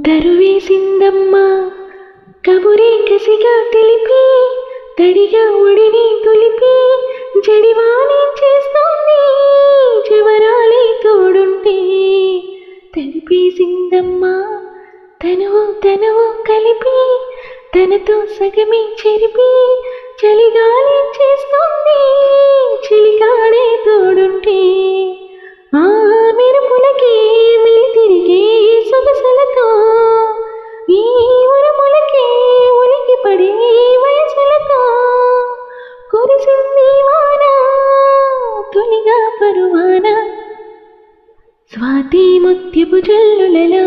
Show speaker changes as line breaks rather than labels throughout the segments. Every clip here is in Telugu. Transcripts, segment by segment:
దరువేసిందమ్మా కబురే కసిగా తెలిపి తడిగా ఒడిని తొలిపి జడివాణి చేస్తోంది జవరాలే తోడుంటే తడిపేసిందమ్మా తనువు తనువు కలిపి తనతో సగమే చెరిపి చలిగాలి చేస్తుంది చలిగాడే తోడుంటే ఆ మెరుపులకే వెలితిరిగే సొగసలతో ఈ ఉరుములకే ఉలికి పడే వయసులతో కురిసింది వాన తొలిగా పరువాన స్వాతి ముత్యపు జల్లులలో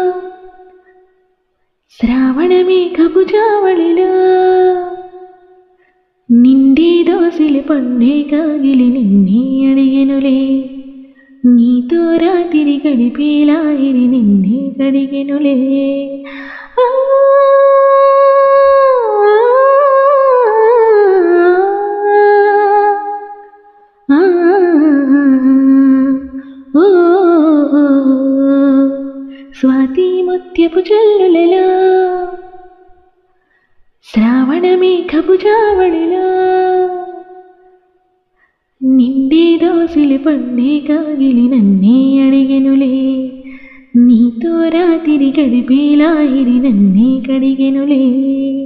శ్రావణమే కబుజావళిలో నిండే దోసిలి పండే కాగిలి నిన్నే అడిగెనులే నీతో రాత్రి గడిపేలా ఇది నిన్నే గడిగెనులే ఆ, ఆ, ఓ, స్వాతి ముత్యపు జల్లులలో శ్రావణమే కబుజావళిలో నిండే దోసిలి పండే కాగిలి నన్నే అడిగెనులే నీతో రాత్రి గడిపేలా ఇది నన్నే కడిగెనులే